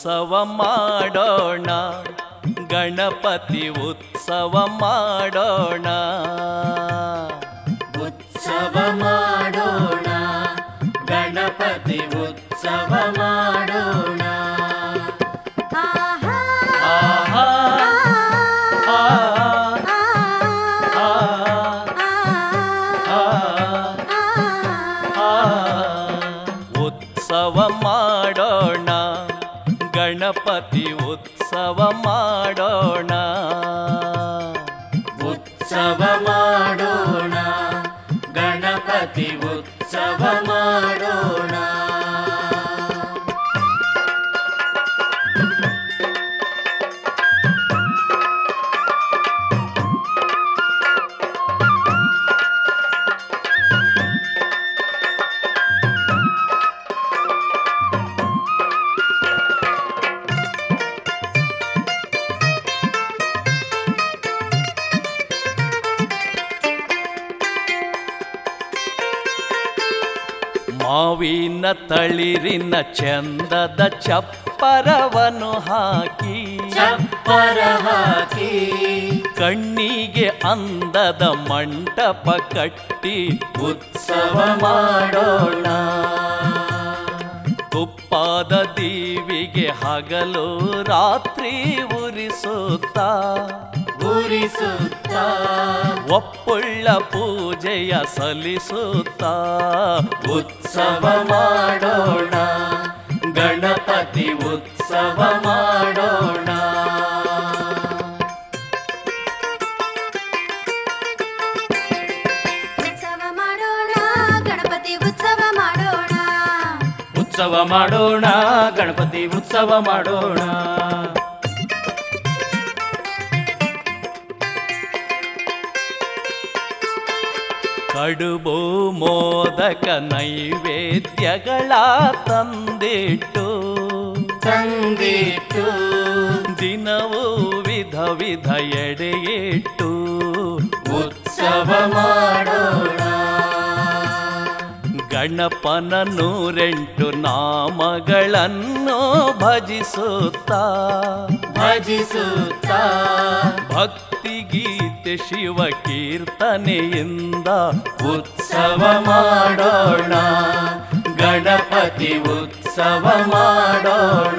ಉತ್ಸವ ಮಾಡೋಣ ಗಣಪತಿ ಉತ್ಸವ ಮಾಡೋಣ ಉತ್ಸವ ಮಾಡೋಣ ಗಣಪತಿ ಉತ್ಸವ ಮಾಡೋಣ ಆಹಾ ಆಹಾ ಆ, ಆ, ಆ, ಆ. ಉತ್ಸವ ಮಾಡೋಣ ಗಣಪತಿ ಉತ್ಸವ ಮಾಡೋಣ ಉತ್ಸವ ಮಾಡೋಣ ಗಣಪತಿ ಉತ್ಸವ ಮಾಡೋಣ ಮಾವಿನ ತಳಿರಿನ ಚಂದದ ಚಪ್ಪರವನ್ನು ಹಾಕಿ ಚಪ್ಪರ ಹಾಕಿ ಕಣ್ಣಿಗೆ ಅಂದದ ಮಂಟಪ ಕಟ್ಟಿ ಉತ್ಸವ ಮಾಡೋಣ ತುಪ್ಪಾದ ದೀವಿಗೆ ಹಗಲು ರಾತ್ರಿ ಉರಿಸುತ್ತಾ ಉರಿಸುತ್ತ ಒಪ್ಪುಳ್ಳ ಪೂಜೆಯ ಸಲ್ಲಿಸುತ್ತಾ ಉತ್ಸವ ಮಾಡೋಣ ಗಣಪತಿ ಉತ್ಸವ ಮಾಡೋಣ ಉತ್ಸವ ಮಾಡೋಣ ಗಣಪತಿ ಉತ್ಸವ ಮಾಡೋಣ ಉತ್ಸವ ಮಾಡೋಣ ಗಣಪತಿ ಉತ್ಸವ ಮಾಡೋಣ ಕಡುಬು ಮೋದಕ ನೈವೇದ್ಯಗಳ ತಂದಿಟ್ಟು ತಂದಿಟ್ಟು ದಿನವೂ ವಿಧ ವಿಧ ಎಡೆಯಿಟ್ಟು ಉತ್ಸವ ಮಾಡೋಣ ಗಣಪನ ನೂರೆಂಟು ನಾಮಗಳನ್ನು ಭಜಿಸುತ್ತಾ ಭಜಿಸುತ್ತ ಭಕ್ತಿಗೀತೆ ಶಿವ ಕೀರ್ತನೆಯಿಂದ ಉತ್ಸವ ಮಾಡೋಣ ಗಣಪತಿ ಉತ್ಸವ ಮಾಡೋಣ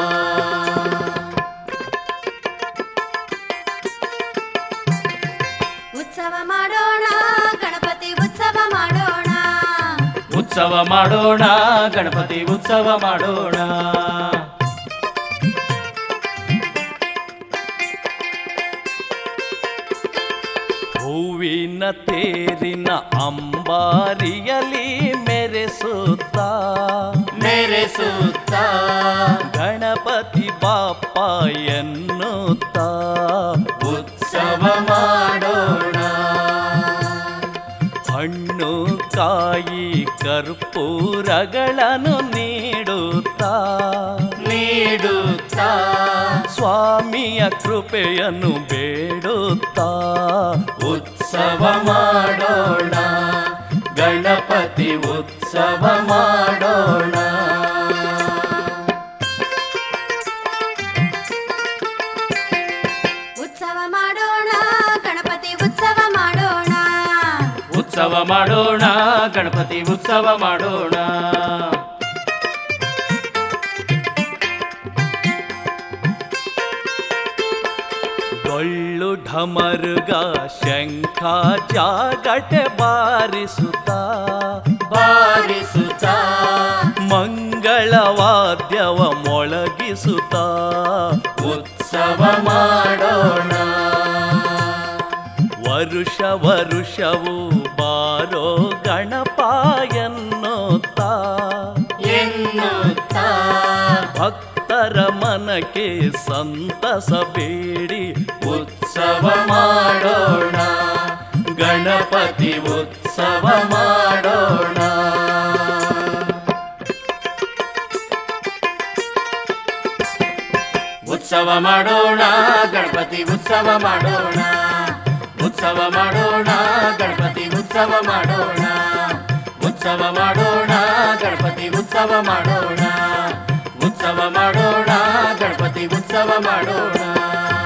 ಉತ್ಸವ ಮಾಡೋಣ ಗಣಪತಿ ಉತ್ಸವ ಮಾಡೋಣ ಉತ್ಸವ ಮಾಡೋಣ ಗಣಪತಿ ಉತ್ಸವ ಮಾಡೋಣ ಹೂವಿನ ತೇರಿನ ಅಂಬಾರಿಯಲಿ ಮೆರೆಸುತ್ತಾ ಮೆರೆಸುತ್ತ ಗಣಪತಿ ಬಾಪ ಎನ್ನುತ್ತಾ ಉತ್ಸವ ಮಾಡೋಣ ಹಣ್ಣು ಕಾಯಿ ಕರ್ಪೂರಗಳನ್ನು ನೀಡುತ್ತಾ ನೀಡುತ್ತ ಸ್ವಾಮಿಯ ಕೃಪೆಯನ್ನು ಬೇಡುತ್ತಾ ಉತ್ಸವ ಮಾಡೋಣ ಗಣಪತಿ ಉತ್ಸವ ಮಾಡೋಣ ಉತ್ಸವ ಮಾಡೋಣ ಗಣಪತಿ ಉತ್ಸವ ಮಾಡೋಣ ಉತ್ಸವ ಮಾಡೋಣ ಗಣಪತಿ ಉತ್ಸವ ಮಾಡೋಣ ಡೊಳ್ಳು ಢಮರುಗ ಶಂಖ ಜಾಗಟೆ ಬಾರಿಸುತ್ತಾ ಬಾರಿಸುತ್ತ ಮಂಗಳವಾದ್ಯವ ಮೊಳಗಿಸುತ್ತಾ ಉತ್ಸವ ಮಾಡೋಣ ವರುಷ ವರುಷವು ಬಾರೋ ಗಣಪ ಎನ್ನುತ್ತಾ ಎನ್ನುತ್ತ ಭಕ್ತರ ಮನಕ್ಕೆ ಸಂತಸ ಬೇಡಿ ಉತ್ಸವ ಮಾಡೋಣ ಗಣಪತಿ ಉತ್ಸವ ಮಾಡೋಣ ಉತ್ಸವ ಮಾಡೋಣ ಗಣಪತಿ ಉತ್ಸವ ಮಾಡೋಣ ಉತ್ಸವ ಮಾಡೋಣ ಗಣಪತಿ ಉತ್ಸವ ಮಾಡೋಣ ಉತ್ಸವ ಮಾಡೋಣ ಗಣಪತಿ ಉತ್ಸವ ಮಾಡೋಣ ಉತ್ಸವ ಉತ್ಸವ ಮಾಡೋಣ ಗಣಪತಿ ಉತ್ಸವ ಮಾಡೋಣ